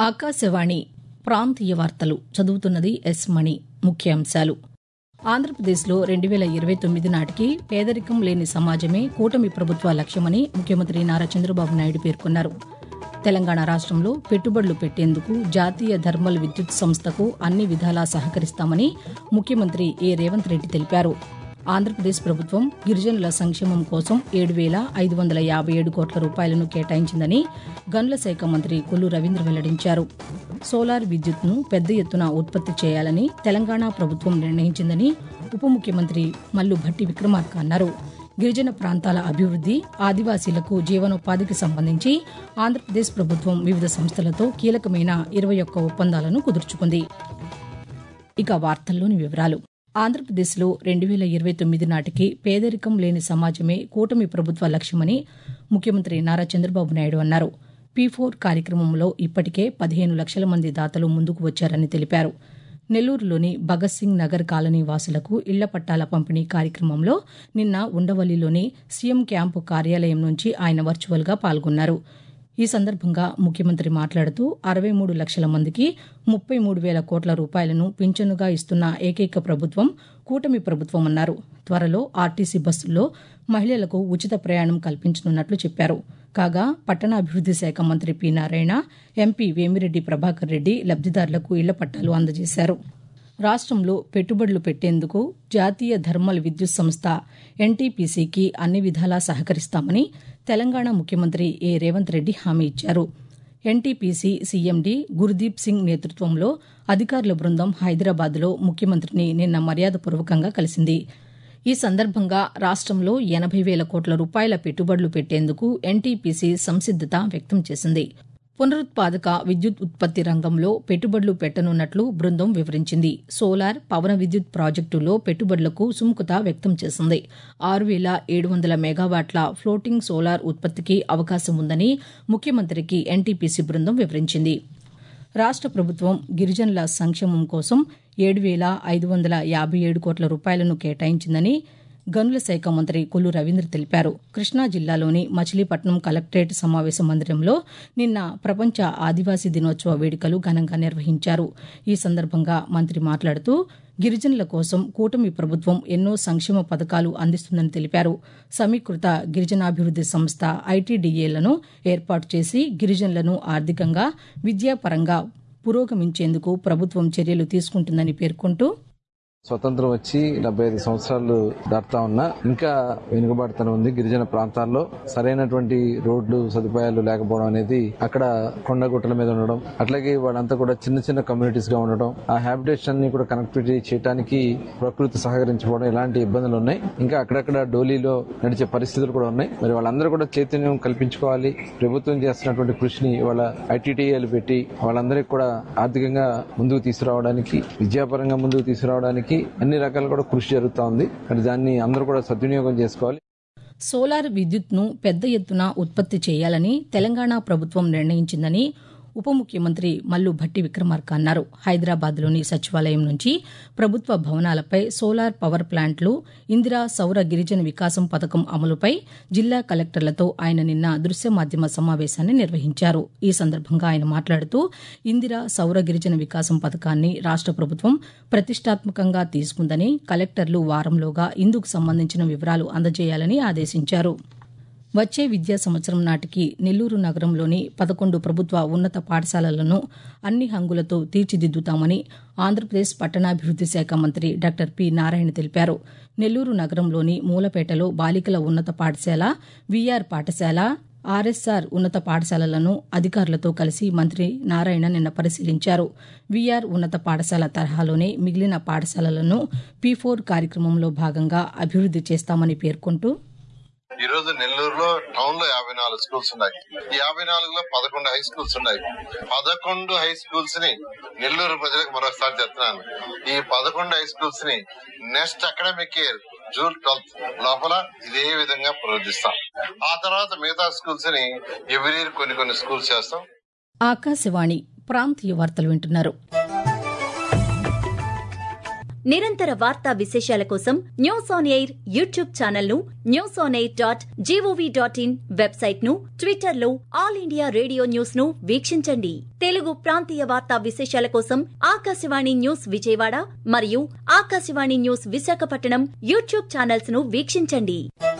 ఆకాశవాణి ప్రాంతీయ వార్తలు చదువుతున్నది ఎస్ మణి ముఖ్యాంశాలు ఆంధ్రప్రదేశ్లో రెండు వేల ఇరవై తొమ్మిది నాటికి పేదరికం లేని సమాజమే కూటమి ప్రభుత్వ లక్ష్యమని ముఖ్యమంత్రి నారా చంద్రబాబు నాయుడు పేర్కొన్నారు తెలంగాణ రాష్ట్రంలో పెట్టుబడులు పెట్టేందుకు జాతీయ థర్మల్ విద్యుత్ సంస్థకు అన్ని విధాలా సహకరిస్తామని ముఖ్యమంత్రి ఏ రేవంత్ రెడ్డి తెలిపారు ఆంధ్రప్రదేశ్ ప్రభుత్వం గిరిజనుల సంక్షేమం కోసం ఏడు వేల ఐదు వందల యాభై ఏడు కోట్ల రూపాయలను కేటాయించిందని గనుల శాఖ మంత్రి కొల్లు రవీంద్ర వెల్లడించారు సోలార్ విద్యుత్ను పెద్ద ఎత్తున ఉత్పత్తి చేయాలని తెలంగాణ ప్రభుత్వం నిర్ణయించిందని ఉప ముఖ్యమంత్రి మల్లు భట్టి విక్రమార్క అన్నారు గిరిజన ప్రాంతాల అభివృద్ది ఆదివాసీలకు జీవనోపాధికి సంబంధించి ఆంధ్రప్రదేశ్ ప్రభుత్వం వివిధ సంస్థలతో కీలకమైన ఇరవై ఒక్క ఒప్పందాలను కుదుర్చుకుంది ఇక వార్తల్లోని వివరాలు ఆంధ్రప్రదేశ్లో రెండు వేల ఇరవై తొమ్మిది నాటికి పేదరికం లేని సమాజమే కూటమి ప్రభుత్వ లక్ష్యమని ముఖ్యమంత్రి నారా చంద్రబాబు నాయుడు అన్నారు పీ ఫోర్ కార్యక్రమంలో ఇప్పటికే పదిహేను లక్షల మంది దాతలు ముందుకు వచ్చారని తెలిపారు నెల్లూరులోని భగత్ సింగ్ నగర్ కాలనీ వాసులకు ఇళ్ల పట్టాల పంపిణీ కార్యక్రమంలో నిన్న ఉండవల్లిలోని సీఎం క్యాంపు కార్యాలయం నుంచి ఆయన వర్చువల్గా పాల్గొన్నారు ఈ సందర్భంగా ముఖ్యమంత్రి మాట్లాడుతూ అరవై మూడు లక్షల మందికి ముప్పై మూడు వేల కోట్ల రూపాయలను పింఛనుగా ఇస్తున్న ఏకైక ప్రభుత్వం కూటమి ప్రభుత్వం అన్నారు త్వరలో ఆర్టీసీ బస్సుల్లో మహిళలకు ఉచిత ప్రయాణం కల్పించనున్నట్లు చెప్పారు కాగా పట్టణాభివృద్ది శాఖ మంత్రి పి నారాయణ ఎంపీ వేమిరెడ్డి ప్రభాకర్ రెడ్డి లబ్దిదారులకు ఇళ్ల పట్టాలు అందజేశారు రాష్ట్రంలో పెట్టుబడులు పెట్టేందుకు జాతీయ థర్మల్ విద్యుత్ సంస్థ ఎన్టీపీసీకి అన్ని విధాలా సహకరిస్తామని తెలంగాణ ముఖ్యమంత్రి ఏ రేవంత్ రెడ్డి హామీ ఇచ్చారు ఎన్టీపీసీ సీఎండీ గుర్దీప్ సింగ్ నేతృత్వంలో అధికారుల బృందం హైదరాబాద్లో ముఖ్యమంత్రిని నిన్న మర్యాదపూర్వకంగా కలిసింది ఈ సందర్భంగా రాష్ట్రంలో ఎనభై వేల కోట్ల రూపాయల పెట్టుబడులు పెట్టేందుకు ఎన్టీపీసీ సంసిద్దత వ్యక్తం చేసింది పునరుత్పాదక విద్యుత్ ఉత్పత్తి రంగంలో పెట్టుబడులు పెట్టనున్నట్లు బృందం వివరించింది సోలార్ పవన విద్యుత్ ప్రాజెక్టులో పెట్టుబడులకు సుముఖత వ్యక్తం చేసింది ఆరు వేల ఏడు వందల మెగావాట్ల ఫ్లోటింగ్ సోలార్ ఉత్పత్తికి అవకాశం ఉందని ముఖ్యమంత్రికి ఎన్టీపీసీ బృందం వివరించింది రాష్ట ప్రభుత్వం గిరిజనుల సంక్షేమం కోసం ఏడు వేల ఐదు వందల యాభై ఏడు కోట్ల రూపాయలను కేటాయించిందని గనుల శాఖ మంత్రి కొల్లు రవీంద్ర తెలిపారు కృష్ణా జిల్లాలోని మచిలీపట్నం కలెక్టరేట్ సమావేశ మందిరంలో నిన్న ప్రపంచ ఆదివాసీ దినోత్సవ వేడుకలు ఘనంగా నిర్వహించారు ఈ సందర్భంగా మంత్రి మాట్లాడుతూ గిరిజనుల కోసం కూటమి ప్రభుత్వం ఎన్నో సంక్షేమ పథకాలు అందిస్తుందని తెలిపారు సమీకృత గిరిజనాభివృద్ది సంస్థ ఐటీడీఏలను ఏర్పాటు చేసి గిరిజనులను ఆర్థికంగా విద్యాపరంగా పురోగమించేందుకు ప్రభుత్వం చర్యలు తీసుకుంటుందని పేర్కొంటూ స్వతంత్రం వచ్చి డెబ్బై ఐదు సంవత్సరాలు దాటుతా ఉన్నా ఇంకా వెనుకబాటుతనం ఉంది గిరిజన ప్రాంతాల్లో సరైనటువంటి రోడ్లు సదుపాయాలు లేకపోవడం అనేది అక్కడ కొండ గుట్టల మీద ఉండడం అట్లాగే వాళ్ళంతా కూడా చిన్న చిన్న కమ్యూనిటీస్ గా ఉండడం ఆ హ్యాబిటేషన్ ని కూడా కనెక్టివిటీ చేయడానికి ప్రకృతి సహకరించకపోవడం ఇలాంటి ఇబ్బందులు ఉన్నాయి ఇంకా అక్కడక్కడ డోలీలో నడిచే పరిస్థితులు కూడా ఉన్నాయి మరి వాళ్ళందరూ కూడా చైతన్యం కల్పించుకోవాలి ప్రభుత్వం చేస్తున్నటువంటి కృషిని వాళ్ళ ఐటీటీఏలు పెట్టి వాళ్ళందరికీ కూడా ఆర్థికంగా ముందుకు తీసుకురావడానికి విద్యాపరంగా ముందుకు తీసుకురావడానికి అన్ని రకాలు కూడా కృషి జరుగుతూ ఉంది మరి దాన్ని అందరూ కూడా సద్వినియోగం చేసుకోవాలి సోలార్ విద్యుత్ను పెద్ద ఎత్తున ఉత్పత్తి చేయాలని తెలంగాణ ప్రభుత్వం నిర్ణయించిందని ఉప ముఖ్యమంత్రి మల్లు భట్టి విక్రమార్క అన్నారు హైదరాబాద్లోని సచివాలయం నుంచి ప్రభుత్వ భవనాలపై సోలార్ పవర్ ప్లాంట్లు ఇందిరా సౌర గిరిజన వికాసం పథకం అమలుపై జిల్లా కలెక్టర్లతో ఆయన నిన్న దృశ్య మాధ్యమ సమావేశాన్ని నిర్వహించారు ఈ సందర్భంగా ఆయన మాట్లాడుతూ ఇందిరా సౌర గిరిజన వికాసం పథకాన్ని రాష్ట ప్రభుత్వం ప్రతిష్టాత్మకంగా తీసుకుందని కలెక్టర్లు వారంలోగా ఇందుకు సంబంధించిన వివరాలు అందజేయాలని ఆదేశించారు వచ్చే విద్యా సంవత్సరం నాటికి నెల్లూరు నగరంలోని పదకొండు ప్రభుత్వ ఉన్నత పాఠశాలలను అన్ని హంగులతో తీర్చిదిద్దుతామని ఆంధ్రప్రదేశ్ పట్టణాభివృద్ది శాఖ మంత్రి డాక్టర్ పి నారాయణ తెలిపారు నెల్లూరు నగరంలోని మూలపేటలో బాలికల ఉన్నత పాఠశాల వీఆర్ పాఠశాల ఆర్ఎస్ఆర్ ఉన్నత పాఠశాలలను అధికారులతో కలిసి మంత్రి నారాయణ నిన్న పరిశీలించారు వీఆర్ ఉన్నత పాఠశాల తరహాలోనే మిగిలిన పాఠశాలలను పీ ఫోర్ కార్యక్రమంలో భాగంగా అభివృద్ది చేస్తామని పేర్కొంటూ ఈ రోజు నెల్లూరులో టౌన్ లో యాభై నాలుగు స్కూల్స్ ఉన్నాయి ఈ యాభై నాలుగులో పదకొండు హై స్కూల్స్ ఉన్నాయి పదకొండు హై స్కూల్స్ ని నెల్లూరు ప్రజలకు మరొకసారి చెప్తున్నాను ఈ పదకొండు హై స్కూల్స్ ని next academic year June twelfth లోపల ఇదే విధంగా ప్రవర్తిస్తాం ఆ తర్వాత మిగతా స్కూల్స్ ని ఎవ్రీ ఇయర్ కొన్ని కొన్ని స్కూల్స్ చేస్తాం ఆకాశవాణి ప్రాంతీయ వార్తలు వింటున్నారు నిరంతర వార్తా విశేషాల కోసం news on air YouTube channel ను news on air dot G O V dot in website ను ట్విట్టర్ లో ఆల్ ఇండియా రేడియో న్యూస్ ను వీక్షించండి తెలుగు ప్రాంతీయ వార్తా విశేషాల కోసం ఆకాశవాణి న్యూస్ విజయవాడ మరియు Akashvani news Visakhapatnam YouTube channels ను వీక్షించండి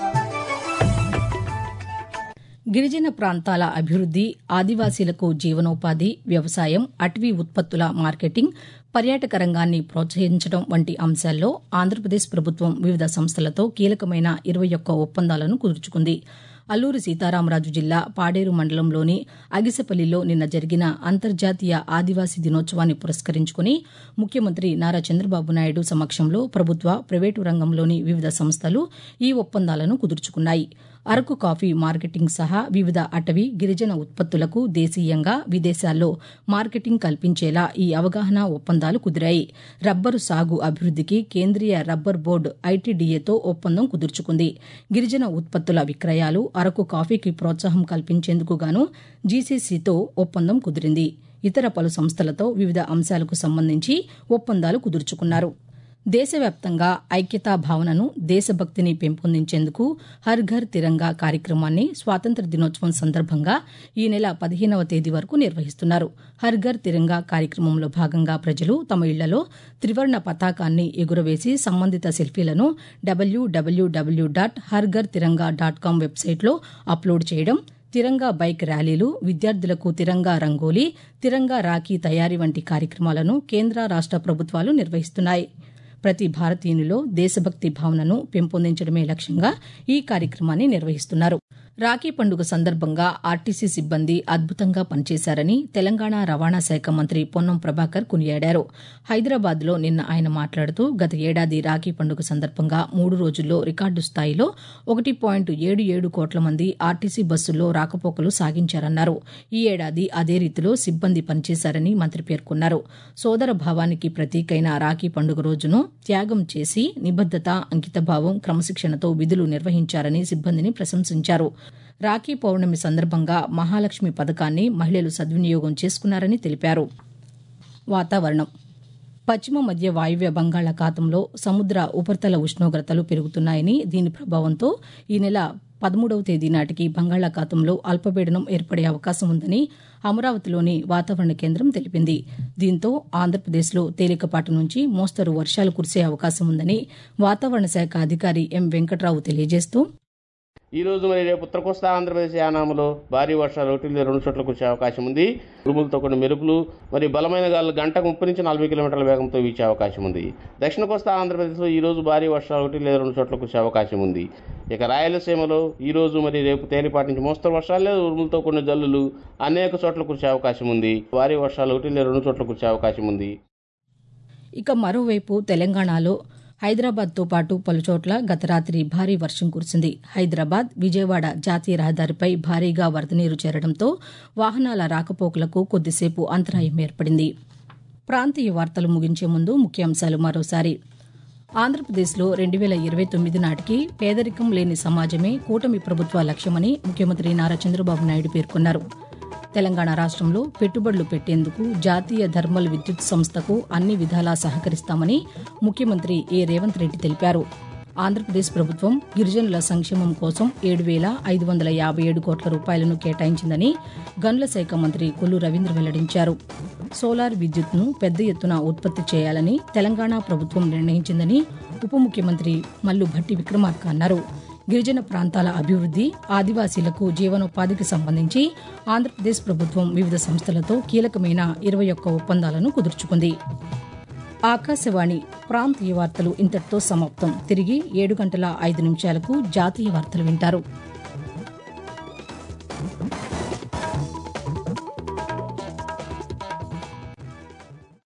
గిరిజన ప్రాంతాల అభివృద్ది ఆదివాసీలకు జీవనోపాధి వ్యవసాయం అటవీ ఉత్పత్తుల మార్కెటింగ్ పర్యాటక రంగాన్ని ప్రోత్సహించడం వంటి అంశాల్లో ఆంధ్రప్రదేశ్ ప్రభుత్వం వివిధ సంస్థలతో కీలకమైన ఇరవై ఒక్క ఒప్పందాలను కుదుర్చుకుంది అల్లూరి సీతారామరాజు జిల్లా పాడేరు మండలంలోని అగిసపల్లిలో నిన్న జరిగిన అంతర్జాతీయ ఆదివాసీ దినోత్సవాన్ని పురస్కరించుకుని ముఖ్యమంత్రి నారా చంద్రబాబు నాయుడు సమక్షంలో ప్రభుత్వ ప్రైవేటు రంగంలోని వివిధ సంస్థలు ఈ ఒప్పందాలను కుదుర్చుకున్నాయి అరకు కాఫీ మార్కెటింగ్ సహా వివిధ అటవీ గిరిజన ఉత్పత్తులకు దేశీయంగా విదేశాల్లో మార్కెటింగ్ కల్పించేలా ఈ అవగాహన ఒప్పందాలు కుదిరాయి రబ్బరు సాగు అభివృద్దికి కేంద్రీయ రబ్బర్ బోర్డు ఐటీడీఏతో ఒప్పందం కుదుర్చుకుంది గిరిజన ఉత్పత్తుల విక్రయాలు అరకు కాఫీకి ప్రోత్సాహం కల్పించేందుకు గాను జీసీసీతో ఒప్పందం కుదిరింది ఇతర పలు సంస్థలతో వివిధ అంశాలకు సంబంధించి ఒప్పందాలు కుదుర్చుకున్నారు దేశవ్యాప్తంగా ఐక్యతా భావనను దేశభక్తిని పెంపొందించేందుకు హర్ ఘర్ తిరంగా కార్యక్రమాన్ని స్వాతంత్ర దినోత్సవం సందర్భంగా ఈ నెల పదిహేనవ తేదీ వరకు నిర్వహిస్తున్నారు హర్ ఘర్ తిరంగా కార్యక్రమంలో భాగంగా ప్రజలు తమ ఇళ్లలో త్రివర్ణ పతాకాన్ని ఎగురవేసి సంబంధిత సెల్ఫీలను W W W dot Har Ghar Tiranga dot com వెబ్సైట్లో అప్లోడ్ చేయడం తిరంగా బైక్ ర్యాలీలు విద్యార్థులకు తిరంగా రంగోలీ తిరంగా రాఖీ తయారీ వంటి కార్యక్రమాలను కేంద్ర రాష్ట ప్రభుత్వాలు నిర్వహిస్తున్నాయి ప్రతి భారతీయునిలో దేశభక్తి భావనను పెంపొందించడమే లక్ష్యంగా ఈ కార్యక్రమాన్ని నిర్వహిస్తున్నారు రాఖీ పండుగ సందర్భంగా ఆర్టీసీ సిబ్బంది అద్భుతంగా పనిచేశారని తెలంగాణ రవాణా శాఖ మంత్రి పొన్నం ప్రభాకర్ కొనియాడారు హైదరాబాద్లో నిన్న ఆయన మాట్లాడుతూ గత ఏడాది రాఖీ పండుగ సందర్భంగా మూడు రోజుల్లో రికార్డు స్థాయిలో ఒకటి పాయింట్ ఏడు ఏడు కోట్ల మంది ఆర్టీసీ బస్సుల్లో రాకపోకలు సాగించారన్నారు ఈ ఏడాది అదే రీతిలో సిబ్బంది పనిచేశారని మంత్రి పేర్కొన్నారు సోదర భావానికి ప్రతీకైన రాఖీ పండుగ రోజును త్యాగం చేసి నిబద్దత అంకితభావం క్రమశిక్షణతో విధులు నిర్వహించారని సిబ్బందిని ప్రశంసించారు రాఖీ పౌర్ణమి సందర్భంగా మహాలక్ష్మి పథకాన్ని మహిళలు సద్వినియోగం చేసుకున్నారని తెలిపారు వాతావరణం పశ్చిమ మధ్య వాయువ్య బంగాళాఖాతంలో సముద్ర ఉపరితల ఉష్ణోగ్రతలు పెరుగుతున్నాయని దీని ప్రభావంతో ఈ నెల పదమూడవ తేదీ నాటికి బంగాళాఖాతంలో అల్పపీడనం ఏర్పడే అవకాశం ఉందని అమరావతిలోని వాతావరణ కేంద్రం తెలిపింది దీంతో ఆంధ్రప్రదేశ్లో తేలికపాటి నుంచి మోస్తరు వర్షాలు కురిసే అవకాశం ఉందని వాతావరణ శాఖ అధికారి ఎం వెంకట్రావు తెలియజేస్తూ ఈ రోజు మరి రేపు ఉత్తర కోస్తా ఆంధ్రప్రదేశ్ యానాములో భారీ వర్షాలు ఒకటి లేదా రెండు చోట్ల కురిసే అవకాశం ఉంది ఉరుములతో కొన్ని మెరుపులు మరి బలమైన గాలు గంటకు ముప్పై నుంచి నలభై కిలోమీటర్ల వేగంతో వీచే అవకాశం ఉంది దక్షిణ కోస్తా ఆంధ్రప్రదేశ్లో ఈ రోజు భారీ వర్షాలు ఒకటి లేదా రెండు చోట్ల కురిసే అవకాశం ఉంది ఇక రాయలసీమలో ఈ రోజు మరి రేపు తేలిపాటి నుంచి మోస్తరు వర్షాలు లేదా ఉరుములతో కొన్ని జల్లులు అనేక చోట్ల కురిసే అవకాశం ఉంది భారీ వర్షాలు ఒకటి లేదా రెండు చోట్ల కురిసే అవకాశం ఉంది ఇక మరోవైపు తెలంగాణలో హైదరాబాద్తో పాటు పలుచోట్ల గత రాత్రి భారీ వర్షం కురిసింది హైదరాబాద్ విజయవాడ జాతీయ రహదారిపై భారీగా వరద నీరు చేరడంతో వాహనాల రాకపోకలకు కొద్దిసేపు అంతరాయం ఏర్పడింది ప్రాంతీయ వార్తలు ముగించే ముందు ముఖ్యాంశాలు మరోసారి ఆంధ్రప్రదేశ్లో రెండు వేల ఇరవై తొమ్మిది నాటికి పేదరికం లేని సమాజమే కూటమి ప్రభుత్వ లక్ష్యమని ముఖ్యమంత్రి నారా చంద్రబాబు నాయుడు పేర్కొన్నారు తెలంగాణ రాష్ట్రంలో పెట్టుబడులు పెట్టేందుకు జాతీయ థర్మల్ విద్యుత్ సంస్థకు అన్ని విధాలా సహకరిస్తామని ముఖ్యమంత్రి ఏ రేవంత్ రెడ్డి తెలిపారు ఆంధ్రప్రదేశ్ ప్రభుత్వం గిరిజనుల సంక్షేమం కోసం ఏడు వేల ఐదు వందల యాభై ఏడు కోట్ల రూపాయలను కేటాయించిందని గనుల శాఖ మంత్రి కొల్లు రవీంద్ర వెల్లడించారు సోలార్ విద్యుత్ను పెద్ద ఎత్తున ఉత్పత్తి చేయాలని తెలంగాణ ప్రభుత్వం నిర్ణయించిందని ఉప ముఖ్యమంత్రి మల్లు భట్టి విక్రమార్క అన్నారు గిరిజన ప్రాంతాల అభివృద్ది ఆదివాసీలకు జీవనోపాధికి సంబంధించి ఆంధ్రప్రదేశ్ ప్రభుత్వం వివిధ సంస్థలతో కీలకమైన ఇరవై ఒక్క ఒప్పందాలను కుదుర్చుకుంది ఆకాశవాణి ప్రాంతీయ వార్తలు ఇంతటితో సమాప్తం తిరిగి ఏడు గంటల ఐదు నిమిషాలకు జాతీయ వార్తలు వింటారు